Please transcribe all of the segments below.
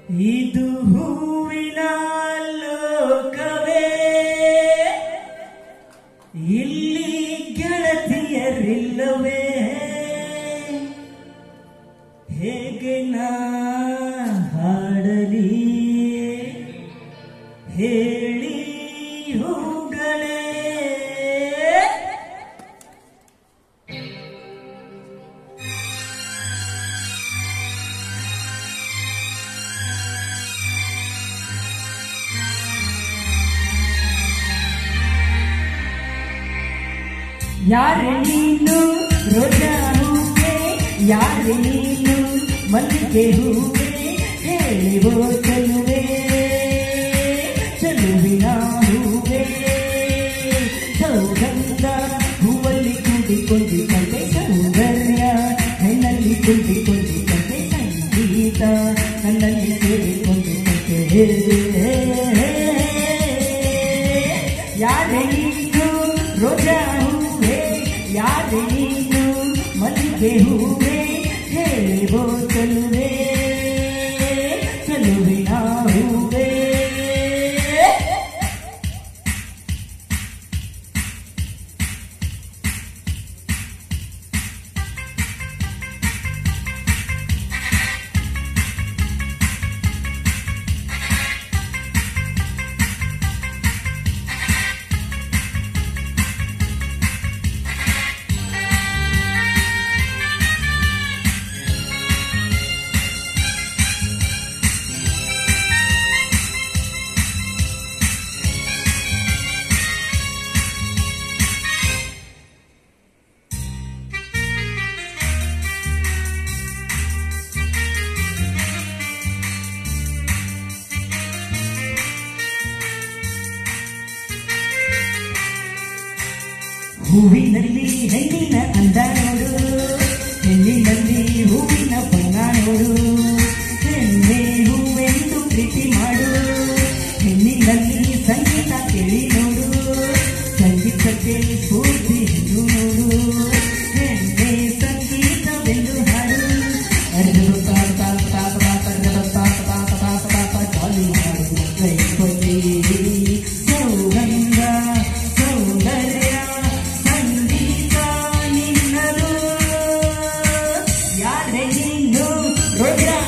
ಇದು ಹೂವಿನ ಲೋಕವೇ ಇಲ್ಲಿ ಗೆಳತಿಯರಿಲ್ಲವೇ ಹೇಗೆ ನಾ ಹಾಡಲಿ ಹೇಳಿ ಹೂಗಳೇ ಯಾರೆ ನೀನು ರೋಜಾ ಹೂವೆ ಯಾರೆ ನೀನು ಮಲ್ಲಿಗೆ ಹೂವೆ ಹೇಳಿವೋ ಚೆಲುವೆ ಚೆಲುವಿನ ಹೂವೆ ಸೌಗಂಧ ಹೂವಲ್ಲಿ ಕೂಡಿಕೊಂಡು ಕಂಡೆ ಸೌಂದರ್ಯ ಹೆಣ್ಣಲ್ಲಿ ತುಂಬಿಕೊಂಡು ಕಂಡೆ ಸಂಗೀತ ಕಣ್ಣಲ್ಲಿ ಸೇರಿಕೊಂಡು ಕಂಡೆ ಯಾರೆ ನೀನು ರೋಜಾ ಹೂವೆ ಯಾರೆ ನೀನು ಮಲ್ಲಿಗೆ ಹೂವೆ ಹೇಳೋ ಚೆಲುವೆ ಚೆಲುವಿನ ಹೂವೆ ಹೂವಿನಲ್ಲಿ ಹೆಣ್ಣಿನ ಅಂದ ನೋಡು ಹೆಣ್ಣಿನಲ್ಲಿ ಹೂವಿನ ಬಣ್ಣ ನೋಡು ಹೆಣ್ಣೆ ಹೂವೆಂದು ಪ್ರೀತಿ ಮಾಡು ಹೆಣ್ಣಿನಲ್ಲಿ ಸಂಗೀತ ಕೇಳಿ ನೋಡು ಸಂಗೀತಕ್ಕೆ ಸ್ಫೂರ್ತಿ ಎಂದು ನೋಡು ಹೆಣ್ಣೆ ಸಂಗೀತವೆಂದು ಹಾಡು ಅರ್ಧ ಪಾಪ ಪಾಪ ಪಾಪ ಪಾಪ ಪಾಪ ಪಾಪ ಪಾಪ ಪಾಪ ಚಾಲು ಮಾಡು ಕೈಗೊಳ್ಳಿ ಸೌಗಂಧ ಸೌಂದರ್ಯ ಸಂಗೀತ ನಿನ್ನದು ಯಾರೇ ನೀನು ರೋಜಾ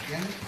ಹೆಂಗ್